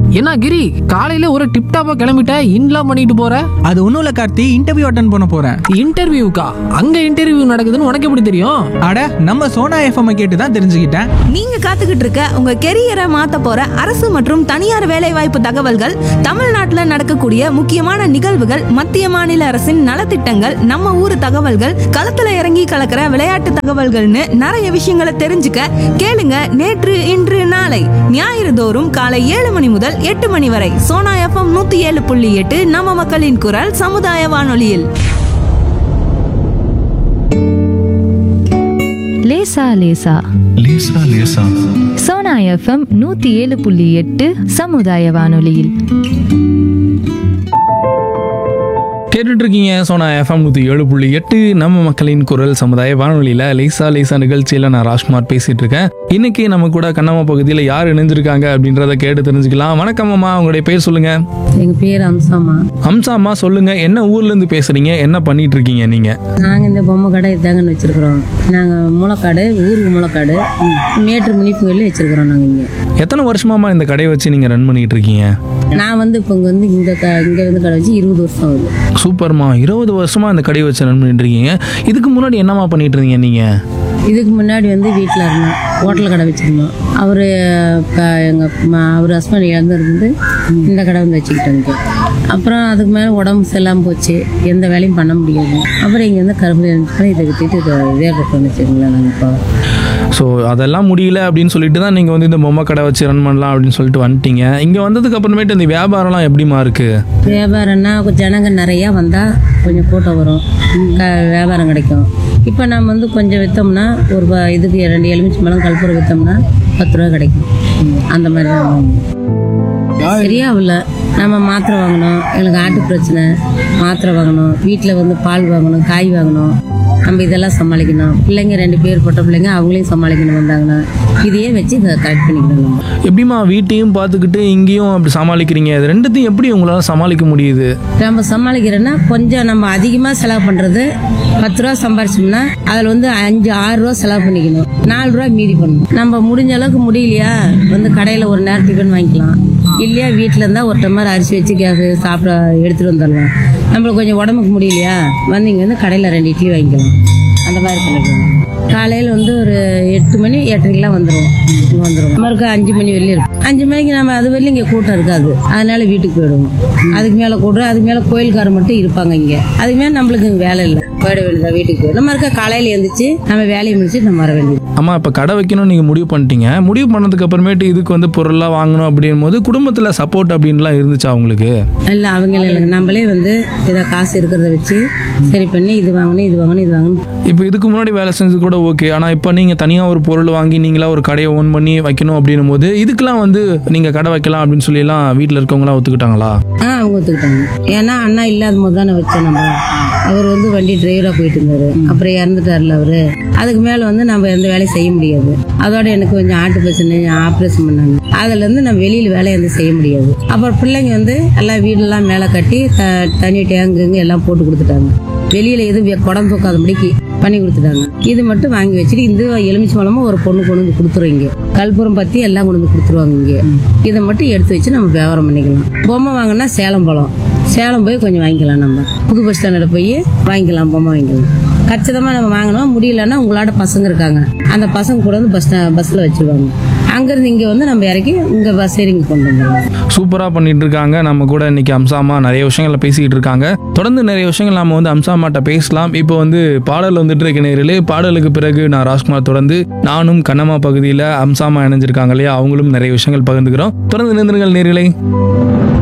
என்ன கிரி காலையில ஒரு டிப் டாப்பா கிளம்பிட்ட இன்லாம் பண்ணிட்டு போற அது ஒன்றும் இல்லை கார்த்தி இன்டர்வியூ அட்டன் பண்ண போகிறேன் இன்டர்வியூக்கா அங்க இன்டர்வியூ நடக்குதுன்னு உனக்கு எப்படி தெரியும் அட நம்ம சோனா எஃப்எம் கேட்டு தான் தெரிஞ்சுக்கிட்டேன் நீங்க காத்துக்கிட்டு இருக்க உங்க கெரியரை மாத்த போற அரசு மற்றும் தனியார் வேலைவாய்ப்பு தகவல்கள் தமிழ்நாட்டுல நடக்கக்கூடிய முக்கியமான நிகழ்வுகள் மத்திய மாநில அரசின் நலத்திட்டங்கள் நம்ம ஊர் தகவல்கள் களத்துல இறங்கி கலக்கிற விளையாட்டு தகவல்கள்னு நிறைய விஷயங்களை தெரிஞ்சுக்க கேளுங்க நேற்று இன்று நாளை ஞாயிறு தோறும் காலை ஏழு மணி முதல் எட்டு மணி வரை சோனா எஃப்எம் நூத்தி ஏழு புள்ளி எட்டு நம்ம மக்களின் குரல் சமுதாய வானொலியில் லேசா லேசா லேசா லேசா சோனா எஃப்எம் நூத்தி ஏழு புள்ளி எட்டு சமுதாய வானொலியில் கேட்டுட்டு இருக்கீங்க சோனா எஃப்எம் நூற்றி ஏழு புள்ளி எட்டு நம்ம மக்களின் குரல் சமுதாய வானொலியில் லேசா லேசா நிகழ்ச்சியில் நான் ராஜ்குமார் பேசிட்டு இருக்கேன் இன்னைக்கு நம்ம கூட கண்ணம்மா பகுதியில் யார் இணைஞ்சிருக்காங்க அப்படின்றத கேட்டு தெரிஞ்சுக்கலாம் வணக்கம் அம்மா உங்களுடைய பேர் சொல்லுங்க எங்க பேர் அம்சாமா அம்சா அம்மா சொல்லுங்க என்ன ஊர்ல இருந்து பேசுறீங்க என்ன பண்ணிட்டு இருக்கீங்க நீங்க நாங்க இந்த பொம்மை கடை இதாங்கன்னு வச்சிருக்கிறோம் நாங்க முளைக்காடு ஊருக்கு முளைக்காடு மேட்டு முனிப்புகளில் வச்சிருக்கிறோம் நாங்க இங்க எத்தனை வருஷமாமா இந்த கடையை வச்சு நீங்க ரன் பண்ணிட்டு இருக்கீங்க நான் வந்து இப்போ இங்க வந்து இந்த க இங்க வந்து கடை வச்சு இருபது வருஷம் ஆகுது சூப்பர்மா இருபது வருஷமா இந்த கடையை வச்சு ரன் பண்ணிட்டு இருக்கீங்க இதுக்கு முன்னாடி என்னம்மா பண்ணிட்டு இருந்தீங்க நீங்க இதுக்கு முன்னாடி வந்து வீட்டில் இருந்தோம் ஹோட்டல் கடை வச்சிருந்தோம் அவர் எங்கள் அவர் ஹஸ்பண்ட் இறந்துருந்து இந்த கடை வந்து வச்சுக்கிட்டாங்க அப்புறம் அதுக்கு மேலே உடம்பு சரியில்லாமல் போச்சு எந்த வேலையும் பண்ண முடியாது அப்புறம் இங்கே வந்து கரும்பு இருந்துச்சு இதை விட்டுட்டு இதை இதே பக்கம் வச்சுருங்களேன் நாங்கள் இப்போ ஸோ அதெல்லாம் முடியல அப்படின்னு சொல்லிட்டு தான் நீங்கள் வந்து இந்த பொம்மை கடை வச்சு ரன் பண்ணலாம் அப்படின்னு சொல்லிட்டு வந்துட்டீங்க இங்கே வந்ததுக்கு அப்புறமேட்டு இந்த வியாபாரம்லாம் எப்படிமா இருக்கு வியாபாரம்னா கொஞ்சம் ஜனங்க நிறையா வந்தால் கொஞ்சம் கூட்டம் வரும் க வியாபாரம் கிடைக்கும் இப்போ நம்ம வந்து கொஞ்சம் விற்றோம்னா ஒரு ப- இதுக்கு ரெண்டு எலுமிச்சி பழம் கற்பூரம் விற்றோம்னா பத்து ரூபா கிடைக்கும் அந்த மாதிரி தான் வாங்குவோம். சரியாகல நம்ம மாத்திரை வாங்கணும் எனக்கு ஆட்டு பிரச்சனை மாத்திரை வாங்கணும் வீட்டில் வந்து பால் வாங்கணும் காய் வாங்கணும் நம்ம இதெல்லாம் சமாளிக்கணும் பிள்ளைங்க ரெண்டு பேர் பொட்ட பிள்ளைங்க அவங்களையும் சமாளிக்கணும் வந்தாங்கன்னா இதையே வச்சு கரெக்ட் பண்ணிக்கணும் நம்ம எப்படிம்மா வீட்டையும் பார்த்துக்கிட்டு இங்கேயும் அப்படி சமாளிக்கிறீங்க இது ரெண்டுத்தையும் எப்படி உங்களால் சமாளிக்க முடியுது நம்ம சமாளிக்கிறோன்னா கொஞ்சம் நம்ம அதிகமாக செலவு பண்ணுறது பத்து ரூபா சம்பாரிச்சோம்னா அதில் வந்து அஞ்சு ஆறு ரூபா செலவு பண்ணிக்கணும் நாலு ரூபா மீதி பண்ணணும் நம்ம முடிஞ்ச அளவுக்கு முடியலையா வந்து கடையில் ஒரு நேரம் டிஃபன் வாங்கிக்கலாம் இல்லையா வீட்டில் இருந்தால் ஒரு டம்ளர் அரிசி வச்சு கேஸ் சாப்பிட எடுத்துகிட்டு வந்துடலாம் நம்மளுக்கு கொஞ்சம் உடம்புக்கு முடியலையா வந்து இங்கே வந்து கடையில் ரெண்டு இட்லி வாங்கிக்கலாம் அந்த மாதிரி பண்ணிக்கலாம் காலையில் வந்து ஒரு எட்டு மணி எட்டரைக்கெல்லாம் வந்துடுவோம் இங்கே வந்துடுவோம் நம்மளுக்கு அஞ்சு மணி வெளியே இருக்கும் அஞ்சு மணிக்கு நம்ம அது வரையிலும் இங்கே கூட்டம் இருக்காது அதனால வீட்டுக்கு போயிடுவோம் அதுக்கு மேலே கூட்டம் அதுக்கு மேலே கோயில்காரர் மட்டும் இருப்பாங்க இங்கே அதுக்கு மேலே நம்மளுக்கு இங்க வேலை இல்லை போயிட வேண்டியதா வீட்டுக்கு போய் நம்ம இருக்க காலையில் எழுந்திரிச்சு நம்ம வேலையை முடிச்சு நம்ம வர வேண்டியது அம்மா இப்போ கடை வைக்கணும்னு நீங்கள் முடிவு பண்ணிட்டீங்க முடிவு பண்ணதுக்கு அப்புறமேட்டு இதுக்கு வந்து பொருள்லாம் வாங்கணும் அப்படின் போது குடும்பத்தில் சப்போர்ட் அப்படின்லாம் இருந்துச்சா உங்களுக்கு இல்லை அவங்க இல்லை நம்மளே வந்து இதை காசு இருக்கிறத வச்சு சரி பண்ணி இது வாங்கணும் இது வாங்கணும் இது வாங்கணும் இப்போ இதுக்கு முன்னாடி வேலை செஞ்சது கூட ஓகே ஆனால் இப்போ நீங்கள் தனியாக ஒரு பொருள் வாங்கி நீங்களா ஒரு கடையை ஓன் பண்ணி வைக்கணும் அப்படின்னும் போது இதுக்கெல்லாம் வந்து நீங்கள் கடை வைக்கலாம் அப்படின்னு சொல்லிலாம் வீட்டில் இருக்கவங்களாம் ஒத்துக்கிட்டாங்களா ஆ அவங்க ஒத்துக்கிட்டாங்க ஏன்னா அண்ணா இல்லாத போது தானே வச்சோம் நம்ம அவர் வந்து வண்டி டிரைவராக போயிட்டு இருந்தாரு அப்புறம் இறந்துட்டார்ல அவரு அதுக்கு மேலே வந்து நம்ம எந்த வேலையும் செய்ய முடியாது அதோட எனக்கு கொஞ்சம் ஆட்டு பிரச்சனை ஆப்ரேஷன் பண்ணாங்க அதுல இருந்து நம்ம வெளியில் வேலையை வந்து செய்ய முடியாது அப்புறம் பிள்ளைங்க வந்து எல்லாம் வீடெல்லாம் மேலே கட்டி த- தண்ணி டேங்குங்க எல்லாம் போட்டு கொடுத்துட்டாங்க வெளியில எதுவும் வே- குடம் தூக்காதபடிக்கு பண்ணி கொடுத்துட்டாங்க இது மட்டும் வாங்கி வச்சுட்டு இந்த எலுமிச்சை பழமும் ஒரு பொண்ணு கொண்டு வந்து கொடுத்துரும் இங்க கற்பூரம் பத்தி எல்லாம் கொண்டு வந்து கொடுத்துருவாங்க இங்க இதை மட்டும் எடுத்து வச்சு நம்ம வியாபாரம் பண்ணிக்கலாம் பொம்மை வாங்கினா சேலம் பழம் சேலம் போய் கொஞ்சம் வாங்கிக்கலாம் நம்ம புது பஸ் ஸ்டாண்டில் போய் வாங்கிக்கலாம் பொம்மை வாங்கிக்கலாம் கச்சிதமாக நம்ம வாங்கணும் முடியலன்னா உங்களோட பசங்க இருக்காங்க அந்த பசங்க கூட வந்து பஸ் பஸ்ஸில் வச்சிருவாங்க அங்கேருந்து இங்கே வந்து நம்ம இறக்கி இங்கே பஸ் ஏறி இங்கே கொண்டு வந்துடுவோம் சூப்பராக பண்ணிட்டு இருக்காங்க நம்ம கூட இன்னைக்கு அம்சாமா நிறைய விஷயங்களை பேசிக்கிட்டு இருக்காங்க தொடர்ந்து நிறைய விஷயங்கள் நாம வந்து அம்சாமாட்ட பேசலாம் இப்போ வந்து பாடல் வந்துட்டு இருக்க நேரிலே பாடலுக்கு பிறகு நான் ராஜ்குமார் தொடர்ந்து நானும் கண்ணம்மா பகுதியில் அம்சாமா இணைஞ்சிருக்காங்க இல்லையா அவங்களும் நிறைய விஷயங்கள் பகிர்ந்துக்கிறோம் தொடர்ந்து நிறுங்கள் நேரிலே